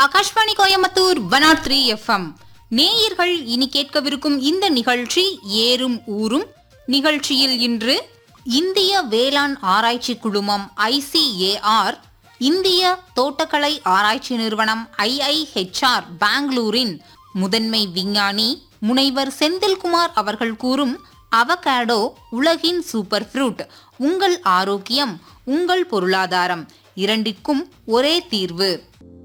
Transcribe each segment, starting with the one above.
Akashvani Coimbatore one R three FM நேயர்கள் இனி கேட்கவிருக்கும் இந்த நிகழ்ச்சி ஏறும் ஊரும் நிகழ்ச்சியில் இன்று இந்திய வேளாண் ஆராய்ச்சி குழுமம் ஐசிஏஆர் இந்திய தோட்டக்கலை ஆராய்ச்சி நிறுவனம் ஐஐஹெச்ஆர் பெங்களூரின் முதன்மை விஞ்ஞானி முனைவர் செந்தில்குமார் அவர்கள் கூறும் அவகாடோ உலகின் சூப்பர் ஃப்ரூட் உங்கள் ஆரோக்கியம் உங்கள் பொருளாதாரம் இரண்டிற்கும் ஒரே தீர்வு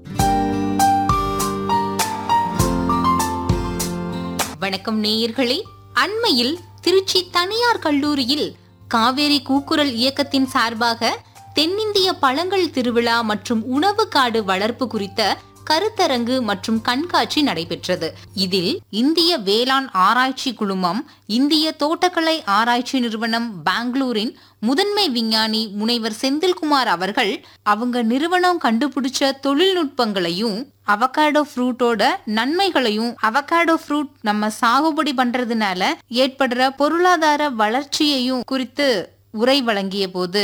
வணக்கம் நேயர்களே அண்மையில் திருச்சி தனியார் கல்லூரியில் காவேரி கூக்குரல் இயக்கத்தின் சார்பாக தென்னிந்திய பழங்கள் திருவிழா மற்றும் உணவு காடு வளர்ப்பு குறித்த கருத்தரங்கு மற்றும் கண்காட்சி நடைபெற்றது இதில் இந்திய வேளாண் ஆராய்ச்சி குழுமம் இந்திய தோட்டக்கலை ஆராய்ச்சி நிறுவனம் பெங்களூரின் முதன்மை விஞ்ஞானி முனைவர் செந்தில்குமார் அவர்கள் அவங்க நிறுவனம் கண்டுபிடிச்ச தொழில்நுட்பங்களையும் அவகாடோ ஃப்ரூட்டோட நன்மைகளையும் அவகாடோ ஃப்ரூட் நம்ம சாகுபடி பண்றதுனால ஏற்படுற பொருளாதார வளர்ச்சியையும் குறித்து உரை வழங்கிய போது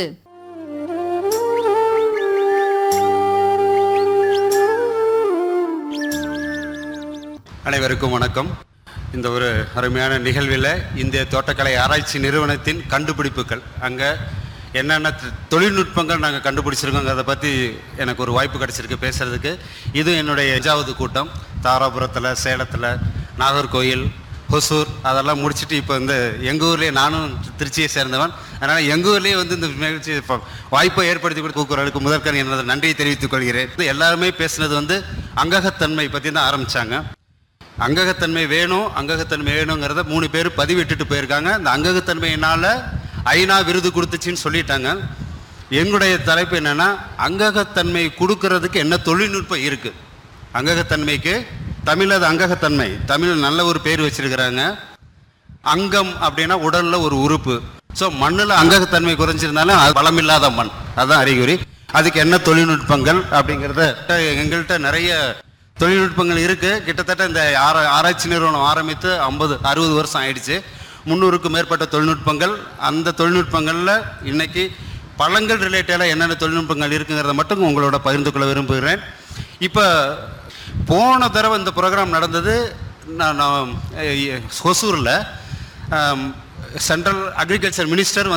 அனைவருக்கும் வணக்கம் இந்த ஒரு அருமையான நிகழ்வில் இந்திய தோட்டக்கலை ஆராய்ச்சி நிறுவனத்தின் கண்டுபிடிப்புகள் அங்கே என்னென்ன தொ- தொழில்நுட்பங்கள் நாங்கள் கண்டுபிடிச்சிருக்கோங்கிறத பற்றி எனக்கு ஒரு வாய்ப்பு கிடைச்சிருக்கு பேசுகிறதுக்கு இது என்னுடைய அஞ்சாவது கூட்டம் தாராபுரத்தில் சேலத்தில் நாகர்கோயில் ஹொசூர் அதெல்லாம் முடிச்சுட்டு இப்போ வந்து எங்கள் ஊர்லேயே நானும் திருச்சியை சேர்ந்தவன் அதனால் எங்கள் ஊர்லேயே வந்து இந்த நிகழ்ச்சி இப்போ வாய்ப்பை ஏற்படுத்தி கொடுத்த கூக்குரலுக்கு முதற்கண் எனது நன்றியை தெரிவித்துக் கொள்கிறேன் இது எல்லாருமே பேசினது வந்து அங்ககத்தன்மை பற்றி தான் ஆரம்பித்தாங்க அங்ககத்தன்மை வேணும் அங்ககத்தன்மை வேணுங்கிறத மூணு பேர் பதிவிட்டுட்டு போயிருக்காங்க இந்த அங்ககத்தன்மையினால ஐநா விருது கொடுத்துச்சின்னு சொல்லிட்டாங்க எங்களுடைய தலைப்பு என்னன்னா அங்ககத்தன்மை கொடுக்கறதுக்கு என்ன தொழில்நுட்பம் இருக்கு அங்ககத்தன்மைக்கு தமிழ் அது அங்ககத்தன்மை தமிழ் நல்ல ஒரு பேர் வச்சிருக்கிறாங்க அங்கம் அப்படின்னா உடல்ல ஒரு உறுப்பு ஸோ மண்ணில் அங்ககத்தன்மை குறைஞ்சிருந்தாலும் அது பலமில்லாத மண் அதுதான் அறிகுறி அதுக்கு என்ன தொழில்நுட்பங்கள் அப்படிங்கிறத எங்கள்கிட்ட நிறைய தொழில்நுட்பங்கள் இருக்கு கிட்டத்தட்ட இந்த ஆரா- ஆராய்ச்சி நிறுவனம் ஆரம்பித்து ஐம்பது அறுபது வருஷம் ஆயிடுச்சு முந்நூறுக்கும் மேற்பட்ட தொழில்நுட்பங்கள் அந்த தொழில்நுட்பங்களில் இன்னைக்கு பழங்கள் ரிலேட்டடாக என்னென்ன தொழில்நுட்பங்கள் இருக்குங்கிறத மட்டும் உங்களோட பகிர்ந்து கொள்ள விரும்புகிறேன் இப்போ போன தடவை இந்த ப்ரோக்ராம் நடந்தது நான் நான், அஹ், ஹொசூரில் சென்ட்ரல் அக்ரிகல்ச்சர் மினிஸ்டர்